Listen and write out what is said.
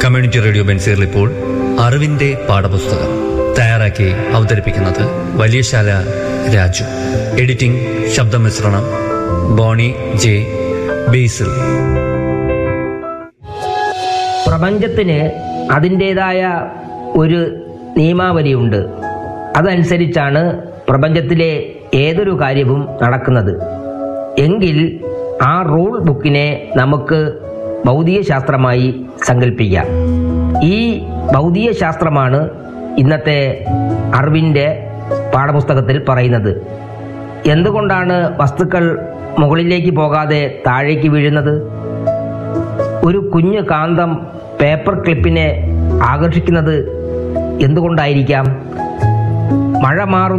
community radio ബെൻസീറിൽ ഇപ്പോൾ അറിവിന്റെ പാഠപുസ്തകം തയ്യാറാക്കി അവതരിപ്പിക്കുന്നത് വലിയശാല രാജു എഡിറ്റിംഗ് ശബ്ദമിശ്രണം ബോണി ജെ ബേസിൽ പ്രപഞ്ചത്തിന് അതിൻ്റെതായ ഒരു നിയമാവലിയുണ്ട് അതനുസരിച്ചാണ് പ്രപഞ്ചത്തിലെ ഏതൊരു കാര്യവും നടക്കുന്നത് എങ്കിൽ ആ റൂൾ ബുക്കിനെ നമുക്ക് ഭൗതിക ശാസ്ത്രമായി സങ്കല്പിക്കാം ഈ ഭൗതിക ശാസ്ത്രമാണ് ഇന്നത്തെ അറിവിൻ്റെ പാഠപുസ്തകത്തിൽ പറയുന്നത് എന്തുകൊണ്ടാണ് വസ്തുക്കൾ മുകളിലേക്ക് പോകാതെ താഴേക്ക് വീഴുന്നത് ഒരു കുഞ്ഞു കാന്തം പേപ്പർ ക്ലിപ്പിനെ ആകർഷിക്കുന്നത് എന്തുകൊണ്ടായിരിക്കാം മഴ മാറുന്ന